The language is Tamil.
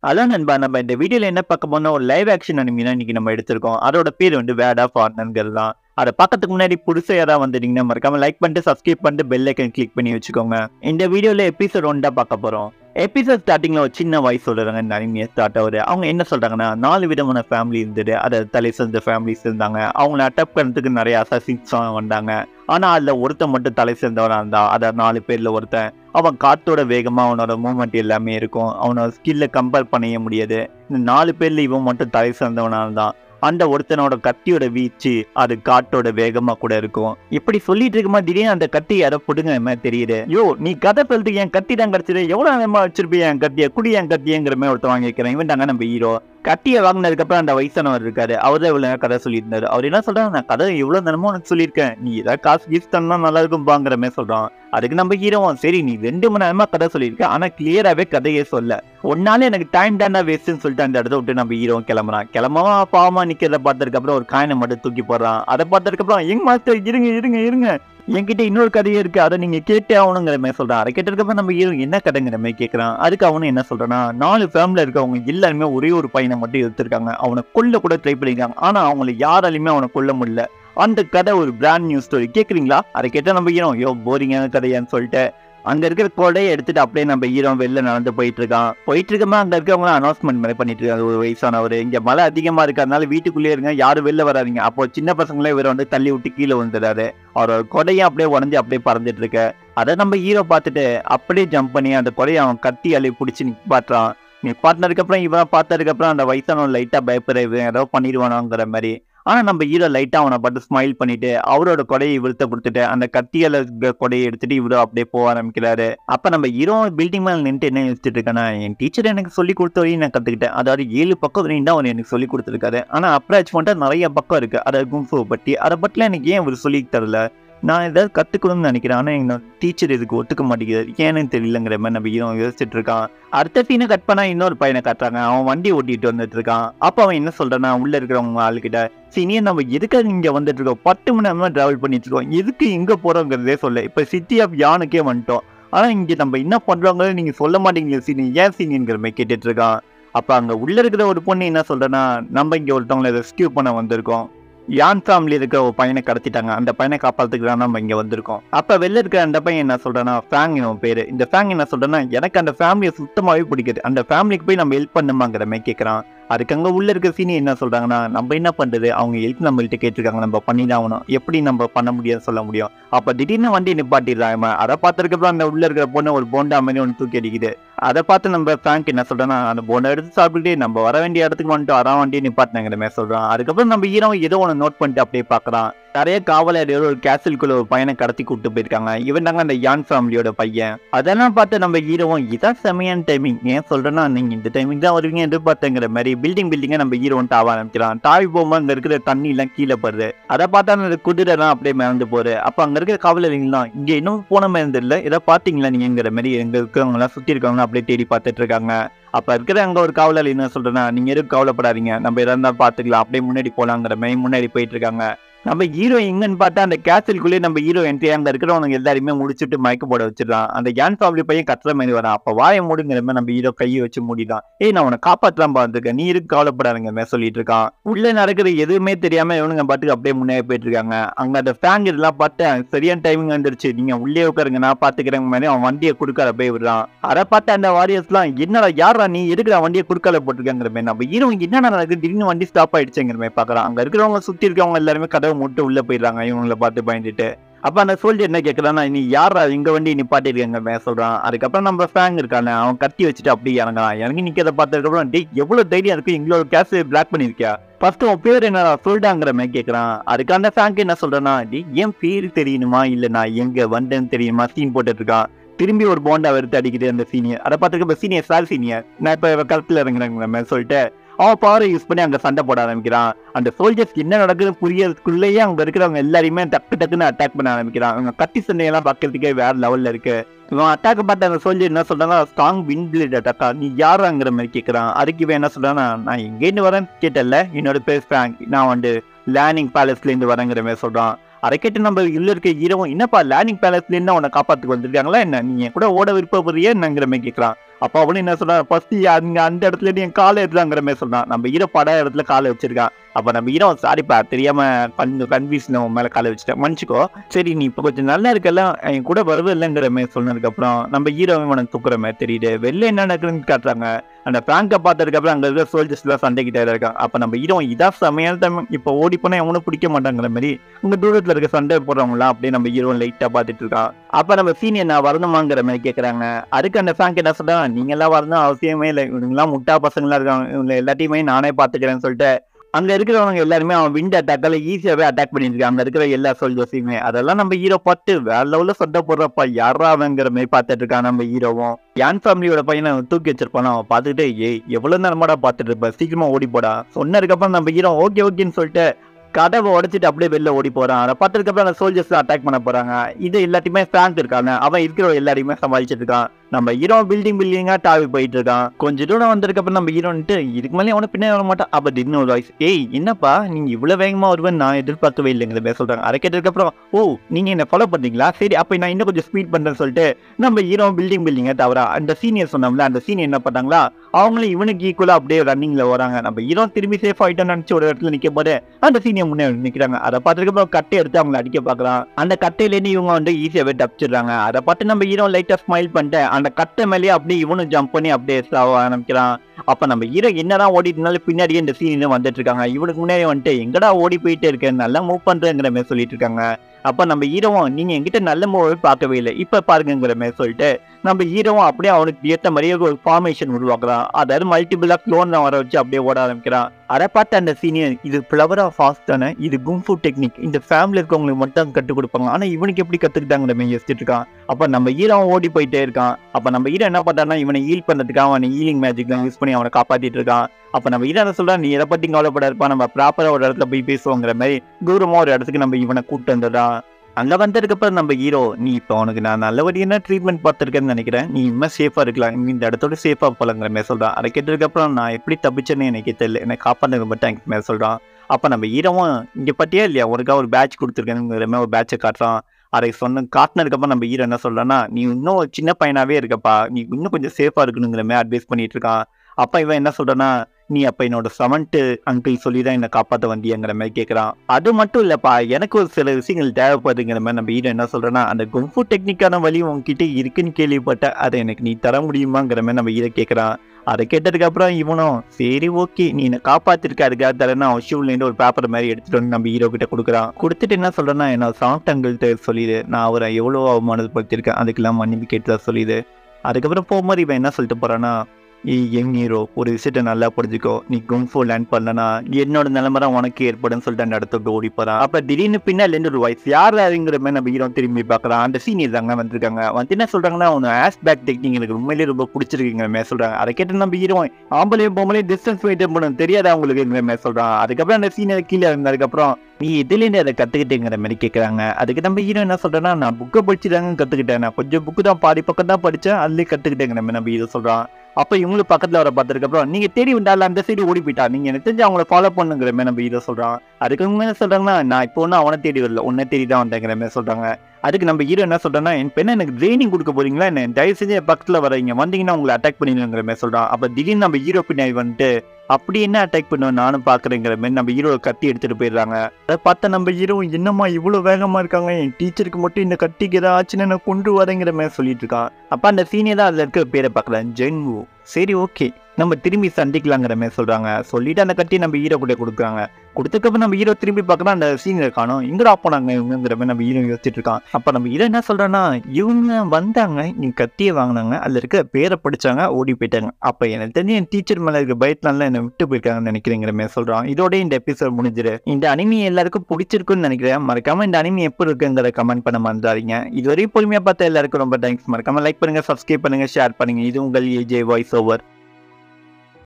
அதான் நண்பா நம்ம இந்த வீடியோல என்ன பார்க்க போனா ஒரு லைவ் ஆக்ஷன் அனிமி தான் இன்னைக்கு நம்ம எடுத்திருக்கோம் அதோட பேர் வந்து வேட் ஆஃப் ஆர்னன்கள் தான் அதை பார்க்கறதுக்கு முன்னாடி புதுசா யாராவது வந்துட்டீங்கன்னா மறக்காம லைக் பண்ணிட்டு சப்ஸ்கிரைப் பண்ணிட்டு பெல் ஐக்கன் கிளிக் பண்ணி வச்சுக்கோங்க இந்த வீடியோல எபிசோட் ஒன் தான் பார்க்க போறோம் எபிசோட் ஸ்டார்டிங்ல ஒரு சின்ன வாய்ஸ் சொல்றாங்க இந்த அனிமியை ஸ்டார்ட் ஆகுது அவங்க என்ன சொல்றாங்கன்னா நாலு விதமான ஃபேமிலி இருந்தது அதை தலை சேர்ந்த ஃபேமிலிஸ் இருந்தாங்க அவங்கள அட்டாக் பண்ணுறதுக்கு நிறைய அசாசின்ஸ் வந்தாங்க ஆனா அதுல ஒருத்தன் மட்டும் தலை சேர்ந்தவனா இருந்தா அத நாலு பேர்ல ஒருத்தன் அவன் காத்தோட வேகமா அவனோட மூவ்மெண்ட் எல்லாமே இருக்கும் அவனோட ஸ்கில்ல கம்பேர் பண்ணவே முடியாது இந்த நாலு பேர்ல இவன் மட்டும் தலை சேர்ந்தவனா இருந்தான் அந்த ஒருத்தனோட கத்தியோட வீச்சு அது காட்டோட வேகமா கூட இருக்கும் இப்படி சொல்லிட்டு இருக்குமா திடீர்னு அந்த கத்தி யாரோ புடுங்க மாதிரி தெரியுது யோ நீ கதை சொல்றதுக்கு என் கத்தி தான் கிடைச்சது எவ்வளவு நேரமா வச்சிருப்பிய என் கத்திய குடி என் கத்தியங்கிற மாதிரி ஒருத்தன் வாங்கி வைக்கிறேன் இவன் தாங்க நம்ம ஹீரோ கத்தியை வாங்கினதுக்கு அப்புறம் அந்த வயசானவர் இருக்காரு அவர் தான் இவ்வளவு நேரம் கதை சொல்லியிருந்தாரு அவர் என்ன சொல்றாரு நான் கதை இவ்வளவு நேரமும் உனக்கு சொல்லியிருக்கேன் நீ ஏதாவது காசு கிஃப்ட் தந்தா நல்லா இருக்கும் பாங்கிற மாதிரி சொல்றான் அதுக்கு நம்ம ஹீரோவும் சரி நீ ரெண்டு மணி நேரமா கதை சொல்லியிருக்க ஆனா கிளியராவே கதையே சொல்ல ஒன்னால எனக்கு டைம் தாண்டா வேஸ்ட்னு சொல்லிட்டு அந்த இடத்த விட்டு நம்ம ஹீரோ கிளம்புறான் கிளம்பவா பாவமா நிக்கிறத பார்த்ததுக்கு அப்புறம் ஒரு காயினை மட்டும் தூக்கி போடுறான் அதை பார்த்ததுக்கு அப்புறம் எங்க மாஸ்டர் இருங்க இருங்க இருங்க என்கிட்ட இன்னொரு கதையே இருக்கு அதை நீங்க கேட்டே ஆகணுங்கிற மாதிரி சொல்றான் அதை கேட்டதுக்கு நம்ம ஹீரோ என்ன கதைங்கிற மாதிரி கேட்கறான் அதுக்கு அவனும் என்ன சொல்றான்னா நாலு ஃபேமிலில இருக்கவங்க எல்லாருமே ஒரே ஒரு பையனை மட்டும் எடுத்திருக்காங்க அவனை கொல்ல கூட ட்ரை பண்ணிருக்காங்க ஆனா அவங்களை யாராலையுமே அவனை கொல்ல முடியல அந்த கதை ஒரு பிராண்ட் நியூ ஸ்டோரி கேக்குறீங்களா அதை கேட்டா நம்ம ஹீரோ யோ போரிங்கான கதையான்னு சொல்லிட்டு அங்க இருக்கிற கொடையை எடுத்துட்டு அப்படியே நம்ம ஹீரோ வெளில நடந்து போயிட்டு இருக்கான் போயிட்டு இருக்கமா அங்க இருக்கவங்க அனௌன்ஸ்மெண்ட் மாதிரி பண்ணிட்டு இருக்காங்க ஒரு வயசானவர் இங்க மழை அதிகமா இருக்கிறதுனால வீட்டுக்குள்ளேயே இருங்க யாரும் வெளில வராதீங்க அப்போ சின்ன பசங்களே இவரை வந்து தள்ளி விட்டு கீழே விழுந்துறாரு அவரோட கொடையும் அப்படியே உடஞ்சி அப்படியே பறந்துட்டு இருக்க அதை நம்ம ஹீரோ பார்த்துட்டு அப்படியே ஜம்ப் பண்ணி அந்த கொடையை அவன் கத்தி அள்ளி பிடிச்சி நிப்பாட்டுறான் நிப்பாட்டினதுக்கு அப்புறம் இவன் பார்த்ததுக்கு அப்புறம் அந்த வயசானவன் லைட்டா பயப்படுற இவன் ஏதோ பண்ணிடுவானோங்கிற மாதிரி ஆனா நம்ம ஹீரோ லைட்டா அவனை பார்த்து ஸ்மைல் பண்ணிட்டு அவரோட கொடையை இவர்த்த கொடுத்துட்டு அந்த கத்தியால இருக்க கொடையை எடுத்துட்டு இவரு அப்படியே போக ஆரம்பிக்கிறாரு அப்ப நம்ம ஹீரோ பில்டிங் மேல நின்று என்ன யோசிச்சுட்டு இருக்கானா என் டீச்சர் எனக்கு சொல்லி கொடுத்த வரையும் நான் கத்துக்கிட்டேன் அதாவது ஏழு பக்கம் வரையும் தான் அவர் எனக்கு சொல்லி கொடுத்துருக்காரு ஆனா அப்ராச் மட்டும் நிறைய பக்கம் இருக்கு அதாவது கும்ஃபு பட்டி அதை பற்றில எனக்கு ஏன் இவர் சொல்லி தரல நான் ஏதாவது கத்துக்கணும்னு நினைக்கிறேன் ஆனா எங்க டீச்சர் இதுக்கு ஒத்துக்க மாட்டேங்குது ஏன்னு தெரியலங்கிற மாதிரி நம்ம ஹீரோ யோசிச்சுட்டு இருக்கான் அடுத்த சீனை கட் பண்ணா இன்னொரு பையனை காட்டுறாங்க அவன் வண்டி ஓட்டிட்டு வந்துட்டு இருக்கான் அப்ப அவன் என்ன சொல்றான்னா உள்ள இருக்கிறவங்க ஆளுகிட்ட சீனியர் நம்ம எதுக்காக இங்க வந்துட்டு இருக்கோம் பத்து மணி நேரமா டிராவல் பண்ணிட்டு இருக்கோம் எதுக்கு எங்க போறோங்கிறதே சொல்ல இப்ப சிட்டி ஆஃப் யானுக்கே வந்துட்டோம் ஆனா இங்க நம்ம என்ன பண்றாங்கன்னு நீங்க சொல்ல மாட்டீங்களே சீனி ஏன் சீனியங்கிற மாதிரி கேட்டுட்டு இருக்கான் அப்ப அங்க உள்ள இருக்கிற ஒரு பொண்ணு என்ன சொல்றேன்னா நம்ம இங்க ஒருத்தவங்களை ரெஸ்கியூ பண்ண வந்திருக்கோம் யான் ஃபேமிலி இருக்கிற ஒரு பையனை கடத்திட்டாங்க அந்த பையனை காப்பாத்துக்கு தான் நம்ம இங்க வந்திருக்கோம் அப்ப வெளில இருக்கிற அந்த பையன் என்ன சொல்றானா ஃபேங் இவன் பேரு இந்த ஃபேங் என்ன சொல்றேன்னா எனக்கு அந்த ஃபேமிலியை சுத்தமாவே பிடிக்குது அந்த ஃபேமிலிக்கு போய் நம்ம ஹெல்ப் பண்ணுமாங்கிற மாதிரி கேட்கறான் அதுக்கு அங்க உள்ள இருக்க சீனி என்ன சொல்றாங்கன்னா நம்ம என்ன பண்றது அவங்க ஹெல்ப் நம்மள்ட்ட கேட்டிருக்காங்க நம்ம பண்ணி தான் ஆகணும் எப்படி நம்ம பண்ண முடியும்னு சொல்ல முடியும் அப்ப திடீர்னு வண்டி நிப்பாட்டிடுறான் இவன் அதை பார்த்ததுக்கு அப்புறம் அந்த உள்ள இருக்கிற பொண்ணு ஒரு போண்டா மாதிரி ஒன்று தூக்கி அடிக்குது அதை பார்த்து நம்ம ஃபேங்க் என்ன சொல்றேன்னா அந்த போண்டா எடுத்து சாப்பிட்டுட்டு நம்ம வர வேண்டிய இடத்துக்கு வந்துட்டு அதான் வண்டியை நிப்பாட்டினாங்கிற மாதிரி சொல்றான் அதுக்கப்புறம் நம்ம ஹீரோ ஏதோ ஒன்று நோட் பண்ணிட்டு அப்படியே பார்க்கறான் நிறைய காவலர் ஒரு கேசலுக்குள்ள ஒரு பையனை கடத்தி கூட்டு போயிருக்காங்க இவன் தாங்க அந்த யான் ஃபேமிலியோட பையன் அதெல்லாம் பார்த்து நம்ம ஹீரோவும் இதான் செமையான டைமிங் ஏன் சொல்றேன்னா நீங்க இந்த டைமிங் தான் வருவீங்க எதிர்பார்த்தங்கிற மாதிரி பில்டிங் பில்டிங்கை நம்ம ஹீரோவும் தாவ ஆரம்பிக்கிறான் தாவி போகும்போது அங்க இருக்கிற தண்ணி எல்லாம் கீழே படுது அதை பார்த்தா அந்த குதிரை எல்லாம் அப்படியே மிதந்து போகுது அப்ப அங்க இருக்கிற காவலர்கள்லாம் இங்க இன்னும் போன மாதிரி இல்ல இதை பாத்தீங்களா நீங்கிற மாதிரி எங்க இருக்கவங்க எல்லாம் சுத்தி இருக்கவங்க அப்படியே தேடி பார்த்துட்டு இருக்காங்க அப்ப இருக்கிற அங்க ஒரு காவலர் என்ன சொல்றேன்னா நீங்க எதுவும் கவலைப்படாதீங்க நம்ம எதா இருந்தாலும் பாத்துக்கலாம் அப்படியே முன்னாடி போலாங்கிற மாதிரி முன்னாடி போயிட்டு இருக்காங்க நம்ம ஹீரோ எங்கன்னு பார்த்தா அந்த கேசலுக்குள்ளே நம்ம ஹீரோ என்ட்ரி அங்க இருக்கிறவங்க எல்லாருமே முடிச்சுட்டு மயக்க போட வச்சிடறான் அந்த யான் ஃபேமிலி பையன் கத்துற மாதிரி வரான் அப்ப வாய மூடுங்கிற மாதிரி நம்ம ஹீரோ கையை வச்சு மூடிதான் ஏய் நான் உன காப்பாத்தலாம் பார்த்துருக்கேன் நீ இருக்கு கவலைப்படாதுங்க மாதிரி சொல்லிட்டு இருக்கான் உள்ள நடக்கிற எதுவுமே தெரியாம இவனுங்க பாட்டுக்கு அப்படியே முன்னே போயிட்டு இருக்காங்க அங்க அந்த ஃபேங் இதெல்லாம் பார்த்தேன் சரியான டைமிங் வந்துருச்சு நீங்க உள்ளே உட்காருங்க நான் பாத்துக்கிறேன் மாதிரி அவன் வண்டியை குடுக்கால போய் விடுறான் அதை பார்த்து அந்த வாரியர்ஸ்லாம் என்னடா யாரா நீ எதுக்குடா வண்டியை குடுக்கால போட்டிருக்காங்கிற மாதிரி நம்ம ஹீரோ என்னடா நடக்குது திடீர்னு வண்டி ஸ்டாப் ஆயிடுச்சுங்கிற மாதிரி பாக்குறான் அங்க இருக்கிறவங்க சுத்தி இருக்கவங்க எல்லாருமே கதவை மூட்டு உள்ள போயிடுறாங்க இவங்களை பார்த்து பயந்துட்டு அப்ப அந்த சோல்ஜர் என்ன கேட்கறான்னா நீ யாரா இங்க வண்டி நிப்பாட்டிருக்காங்க மே சொல்றான் அதுக்கப்புறம் நம்ம ஃபேங் இருக்கானே அவன் கத்தி வச்சுட்டு அப்படியே இறங்குறான் இறங்கி நிக்கிறத பார்த்ததுக்கு அப்புறம் டேய் எவ்வளவு தைரியம் இருக்கு எங்களோட கேஸ் பிளாக் பண்ணிருக்கியா ஃபர்ஸ்ட் உன் பேர் என்னடா சொல்லிட்டாங்கிற மாதிரி கேட்கறான் அதுக்கு அந்த ஃபேங்க் என்ன சொல்றேன்னா டேய் என் பேர் தெரியணுமா இல்ல நான் எங்க வந்தேன்னு தெரியுமா சீன் போட்டுட்டு இருக்கான் திரும்பி ஒரு போண்டா எடுத்து அடிக்குது அந்த சீனியர் அதை பார்த்துக்க சீனியர் சார் சீனியர் நான் இப்ப களத்துல இறங்குறேங்கிற மாதிரி சொல்லிட்டு அவன் பவரை யூஸ் பண்ணி அங்க சண்டை போட ஆரம்பிக்கிறான் அந்த சோல்ஜர்ஸ் என்ன நடக்குதுன்னு புரியறதுக்குள்ளேயே அங்க இருக்கிறவங்க எல்லாரையுமே டக்கு டக்குன்னு அட்டாக் பண்ண ஆரம்பிக்கிறான் அவங்க கத்தி சண்டையெல்லாம் பார்க்கறதுக்கே வேற லெவல்ல இருக்கு இவன் அட்டாக் பார்த்த அந்த சோல்ஜர் என்ன சொல்றான்னா ஸ்ட்ராங் வின் பிளேட் அட்டாக்கா நீ யாராங்கிற மாதிரி கேட்கறான் அதுக்கு இவன் என்ன சொல்றான்னா நான் எங்கேருந்து வரேன்னு கேட்டல என்னோட பேர் ஃப்ராங்க் நான் வந்து லேர்னிங் பேலஸ்ல இருந்து வரேங்கிற மாதிரி சொல்றான் அதை கேட்டு நம்ம உள்ள இருக்க ஹீரோவும் என்னப்பா லேர்னிங் பேலஸ்ல இருந்து உன்னை காப்பாத்துக்கு வந்திருக்காங்களா என்ன நீ என் கூட ஓட விருப்பப்படுறியா என்னங்கிற மாதிரி கேட்கறான் அப்ப அவனும் என்ன சொல்றான் ஃபர்ஸ்ட் அங்க அந்த இடத்துல இருந்து என் காலை எடுத்துலாங்கிற மாதிரி சொல்றான் நம்ம ஹீரோ பட இடத்துல காலை வச்சிருக்கான் அப்ப நம்ம ஹீரோ சாரிப்பா தெரியாம கொஞ்சம் கன்ஃபியூஷன் உன் மேல காலை வச்சுட்டேன் மன்னிச்சுக்கோ சரி நீ இப்போ கொஞ்சம் நல்லா இருக்கல என் கூட வரவே இல்லைங்கிற மாதிரி சொன்னதுக்கு அப்புறம் நம்ம ஹீரோ உனக்கு தூக்குற மாதிரி தெரியுது வெளில என்ன நடக்குதுன்னு காட்டுறாங்க அந்த பிராங்கை பார்த்ததுக்கு அப்புறம் அங்க இருக்கிற சோல்ஜர்ஸ் எல்லாம் சண்டைக்கிட்டே இருக்கான் அப்ப நம்ம ஹீரோ இதான் சமையல் டைம் இப்போ ஓடி போனா எவனும் பிடிக்க மாட்டாங்கிற மாதிரி உங்க தூரத்துல இருக்க சண்டை போடுறவங்களாம் அப்படியே நம்ம ஹீரோ லைட்டா பார்த்துட்டு இருக்கான் அப்ப நம்ம சீனியர் நான் வரணுமாங்கிற மாதிரி கேக்குறாங்க அதுக்கு அந்த ஃபிராங்க் என்ன சொல்றான் நீங்க எல்லாம் வரணும் அவசியமே இல்லை இவங்கெல்லாம் முட்டா பசங்களா இருக்காங்க இவங்க எல்லாத்தையுமே நானே பாத்துக்கிறேன்னு சொல்லிட்டு அங்க இருக்கிறவங்க எல்லாருமே அவன் விண்ட் அட்டாக்கால ஈஸியாவே அட்டாக் பண்ணிட்டு இருக்கான் அங்க இருக்கிற எல்லா சோல்ஜர்ஸையுமே அதெல்லாம் நம்ம ஹீரோ பார்த்து வேற லெவல்ல சண்டை போடுறப்பா யாரா அவங்கிற மாதிரி பார்த்துட்டு இருக்கான் நம்ம ஹீரோவும் யான் ஃபேமிலியோட பையனை அவன் தூக்கி வச்சிருப்பான் அவன் பார்த்துட்டு ஏய் எவ்வளவு நேரமாடா பார்த்துட்டு இருப்ப சீக்கிரமா ஓடி போடா சொன்னதுக்கு அப்புறம் நம்ம ஹீரோ ஓகே ஓகேன்னு சொல்லிட்டு கதவை உடைச்சிட்டு அப்படியே வெளில ஓடி போறான் அதை பார்த்ததுக்கு அப்புறம் அந்த சோல்ஜர்ஸ் அட்டாக் பண்ண போறாங்க இது எல்லாத்தையுமே ஃபிராங்க் இருக்காங்க அவன் இருக்கிற எல்லாரையுமே சமாளிச்சிட்டு இருக்கான் நம்ம ஹீரோ பில்டிங் பில்டிங்கா டாவி போயிட்டு இருக்கான் கொஞ்ச தூரம் வந்ததுக்கு அப்புறம் நம்ம ஹீரோன்ட்டு இதுக்கு மேலே அவனை பின்னாடி வர மாட்டான் அப்ப திடீர்னு ஒரு வாய்ஸ் ஏய் என்னப்பா நீங்க இவ்வளவு வேகமா வருவேன் நான் எதிர்பார்க்கவே இல்லைங்கிற மாதிரி சொல்றாங்க அதை கேட்டதுக்கு அப்புறம் ஓ நீங்க என்ன ஃபாலோ பண்றீங்களா சரி அப்ப நான் இன்னும் கொஞ்சம் ஸ்பீட் பண்றேன்னு சொல்லிட்டு நம்ம ஹீரோ பில்டிங் பில்டிங்கா தவிர அந்த சீனியர் சொன்னோம்ல அந்த சீனியர் என்ன பண்ணாங்களா அவங்களும் இவனுக்கு ஈக்குவலா அப்படியே ரன்னிங்ல வராங்க நம்ம ஹீரோ திரும்பி சேஃப் ஆயிட்டோம்னு நினைச்சு ஒரு இடத்துல நிக்க போது அந்த சீனியர் முன்னே நிக்கிறாங்க அதை பார்த்ததுக்கு அப்புறம் கட்டை எடுத்து அவங்களை அடிக்க பார்க்கலாம் அந்த கட்டையில இருந்து இவங்க வந்து ஈஸியாவே தப்பிச்சிடுறாங்க அதை பார்த்து நம்ம ஹீரோ லைட்டா ஸ்மைல் பண்ணிட்டு அந்த கட்டை மேலேயே அப்படியே இவனும் ஜம்ப் பண்ணி அப்படியே சாவ ஆரம்பிக்கிறான் அப்ப நம்ம ஹீரோ என்னதான் ஓடிட்டு இருந்தாலும் பின்னாடியே இந்த சீனியர் வந்துட்டு இருக்காங்க இவனுக்கு முன்னாடி வந்துட்டு எங்கடா ஓடி போயிட்டே இருக்க நல்லா மூவ் பண்றேங்கிற மாதிரி சொல்லிட்டு இருக்காங்க அப்ப நம்ம ஹீரோவும் நீங்க என்கிட்ட நல்ல மூவே பார்க்கவே இல்லை இப்ப பாருங்கிற மாதிரி சொல்லிட்டு நம்ம ஹீரோவும் அப்படியே அவனுக்கு ஏற்ற மாதிரியே ஒரு ஃபார்மேஷன் உருவாக்குறான் அதாவது மல்டிபிளா க்ளோன் வர வச்சு அப்படியே ஓட ஆரம்பிக்கிறான் அதை பார்த்து அந்த சீனியர் இது ஃபிளவர் ஆஃப் ஃபாஸ்ட் தானே இது கும்ஃபு டெக்னிக் இந்த ஃபேமிலி இருக்கவங்களுக்கு மட்டும் கற்றுக் கொடுப்பாங்க ஆனா இவனுக்கு எப்படி கத்துக்கிட்டாங்கிற மாதிரி யோசிச்சுட்டு இருக்கான் அப்ப நம்ம ஹீரோவும் ஓடி போயிட்டே இருக்கான் அப்ப நம்ம ஹீரோ என்ன பண்றான்னா இவனை ஹீல் பண்றதுக்காக அவனை ஹீலிங் மேஜிக்லாம் யூஸ் பண்ணி அவனை காப்பாத்திட்டு இருக்கான் அப்ப நம்ம ஹீரோ என்ன சொல்றான் நீ எதை பத்தி கவலைப்பட இருப்பா நம்ம ப்ராப்பரா ஒரு இடத்துல போய் பேசுவோங்கிற மாதிரி தூரமா ஒரு இடத்துக்கு நம்ம இவனை கூப்பிட்டு வந்துடுறான் அங்க வந்ததுக்கு அப்புறம் நம்ம ஹீரோ நீ இப்போ உனக்கு நான் நல்லபடியான ட்ரீட்மெண்ட் பார்த்துருக்கேன்னு நினைக்கிறேன் நீ இன்னும் சேஃபா இருக்கலாம் நீ இந்த இடத்தோட சேஃபா போலங்கிற மாதிரி சொல்றான் அதை கேட்டதுக்கு அப்புறம் நான் எப்படி தப்பிச்சேன்னு எனக்கு தெரியல என்னை காப்பாடுறது மட்டும் எனக்கு மேலே சொல்றான் அப்ப நம்ம ஹீரோவும் இங்க பத்தியா இல்லையா உனக்காக ஒரு பேட்ச் கொடுத்துருக்கேங்கிற மாதிரி ஒரு பேட்சை காட்டுறான் அதை சொன்ன காட்டினதுக்கு அப்புறம் நம்ம ஹீரோ என்ன சொல்றான்னா நீ இன்னும் ஒரு சின்ன பையனாவே இருக்கப்பா நீ இன்னும் கொஞ்சம் சேஃபா இருக்கணுங்கிற மாதிரி அட்வைஸ் பண்ணிட்டு இருக்கான் அப்ப இவன் என்ன சொல்றான்னா நீ அப்ப என்னோட செவன்த்து அங்கிள் சொல்லி தான் என்னை காப்பாற்ற வந்தியங்கிற மாதிரி கேட்குறான் அது மட்டும் இல்லப்பா எனக்கு ஒரு சில விஷயங்கள் தேவைப்படுதுங்கிற மாதிரி நம்ம ஹீரோ என்ன சொல்றேன்னா அந்த கும்ஃபு டெக்னிக்கான வழி உன்கிட்ட இருக்குன்னு கேள்விப்பட்ட அதை எனக்கு நீ தர முடியுமாங்கிற மாதிரி நம்ம ஹீரோ கேட்குறான் அதை கேட்டதுக்கு அப்புறம் இவனும் சரி ஓகே நீ என்ன காப்பாத்திருக்க அதுக்காக தரேன்னு அவன் ஷூலேருந்து ஒரு பேப்பர் மாதிரி எடுத்துட்டு வந்து நம்ம ஹீரோ கிட்ட கொடுக்குறான் கொடுத்துட்டு என்ன சொல்றேன்னா என்னோட சாஃப்ட் அங்கிள்கிட்ட சொல்லிடு நான் அவரை எவ்வளோ அவமானப்படுத்திருக்கேன் அதுக்கெல்லாம் மன்னிப்பு கேட்டு தான் சொல்லிடு அதுக்கப்புறம் போகும்போது இவன் என்ன சொல்லிட்டு போறான்னா ஏய் யங் ஹீரோ ஒரு விஷயத்த நல்லா புரிஞ்சுக்கோ நீ குங்ஃபு லேண்ட் பண்ணனா என்னோட நிலைமை தான் உனக்கு ஏற்படும் சொல்லிட்டு அந்த இடத்த விட்டு ஓடி போறான் அப்ப திடீர்னு பின்னால இருந்து ஒரு வாய்ஸ் யார் அதுங்கிற மாதிரி நம்ம ஹீரோ திரும்பி பார்க்கறான் அந்த சீனியர் தாங்க வந்திருக்காங்க வந்து என்ன சொல்றாங்கன்னா உன் ஆஸ் பேக் டெக்னிக் எனக்கு உண்மையிலேயே ரொம்ப பிடிச்சிருக்குங்கிற மாதிரி சொல்றாங்க அதை கேட்டு நம்ம ஹீரோ ஆம்பளையும் பொம்பளையும் டிஸ்டன்ஸ் மெயின்டைன் பண்ண தெரியாத அவங்களுக்கு மாதிரி சொல்றான் அதுக்கப்புறம் அந்த சீனியர் கீழே இருந்ததுக்கப்புறம் நீ எதுலேருந்து அதை கத்துக்கிட்டேங்கிற மாதிரி கேட்குறாங்க அதுக்கு நம்ம ஹீரோ என்ன சொல்றேன்னா நான் புக்கை படிச்சு தாங்க கத்துக்கிட்டேன் நான் கொஞ்சம் புக்கு தான் பாதி பக்கம் தான் படிச்சேன் அதுலேயே கத்துக்கிட்டேங்கிற மாதிரி நம்ம ஹீரோ சொல்றான் அப்ப இவங்களும் பக்கத்துல வர பார்த்ததுக்கு அப்புறம் நீங்க தேடி வந்தால அந்த சைடு ஓடி போயிட்டா நீங்க எனக்கு தெரிஞ்சு அவங்கள ஃபாலோ பண்ணுங்கிற மாதிரி நம்ம ஹீரோ சொல்றான் அதுக்கு அவங்க என்ன சொல்றாங்கன்னா நான் இப்போ ஒன்றும் அவனை தேடி வரல உன்னை தேடி தான் வந்தேங்கிற மாதிரி சொல்றாங்க அதுக்கு நம்ம ஹீரோ என்ன சொல்றேன்னா என் பெண்ணை எனக்கு ட்ரைனிங் கொடுக்க போறீங்களா என்ன தயவு செஞ்சு என் பக்கத்துல வரீங்க வந்தீங்கன்னா உங்களை அட்டாக் பண்ணிடுங்கிற மாதிரி சொல்றான் அப்ப திடீர்னு நம்ம ஹீரோ பின்னாடி வந்துட்டு அப்படி என்ன அட்டாக் பண்ணுவேன் நானும் பாக்குறேங்கிற மாதிரி நம்ம ஹீரோ கத்தி எடுத்துட்டு போயிடுறாங்க அதை பார்த்தா நம்ம ஹீரோ என்னம்மா இவ்வளவு வேகமா இருக்காங்க என் டீச்சருக்கு மட்டும் இந்த கத்திக்கு ஏதாச்சுன்னு என்ன கொண்டு வரேங்கிற மாதிரி சொல்லிட்டு இருக்கான் அப்ப அந்த சீனியர் தான் அதுல இருக்க பேரை பார்க்கல ஜென்வு சரி ஓகே நம்ம திரும்பி சந்திக்கலாங்கிற மாதிரி சொல்றாங்க சொல்லிட்டு அந்த கட்டி நம்ம ஹீரோ கூட கொடுக்குறாங்க கொடுத்ததுக்கப்புறம் நம்ம ஹீரோ திரும்பி பார்க்கறோம் அந்த சீனியர் காணும் எங்கடா போனாங்க இவங்கிற மாதிரி நம்ம ஹீரோ யோசிச்சுட்டு இருக்கான் அப்ப நம்ம ஹீரோ என்ன சொல்றான்னா இவங்க வந்தாங்க நீ கத்தியை வாங்கினாங்க அதுல இருக்க பேரை படிச்சாங்க ஓடி போயிட்டாங்க அப்ப எனக்கு தெரிஞ்சு என் டீச்சர் மேல இருக்க பயத்தினால என்னை விட்டு போயிருக்காங்கன்னு நினைக்கிறேங்கிற மாதிரி சொல்றான் இதோட இந்த எபிசோட் முடிஞ்சிரு இந்த அனிமி எல்லாருக்கும் பிடிச்சிருக்குன்னு நினைக்கிறேன் மறக்காம இந்த அனிமி எப்படி இருக்குங்கிற கமெண்ட் பண்ண மறந்துடாதீங்க இதுவரையும் பொறுமையா பார்த்த எல்லாருக்கும் ரொம்ப தேங்க்ஸ் மறக்காம லைக் பண்ணுங்க சப்ஸ்கிரைப் பண்ணுங்க ஷேர் பண்ணுங்க இது உங்கள் ஏஜே வாய்ஸ் ஓவர்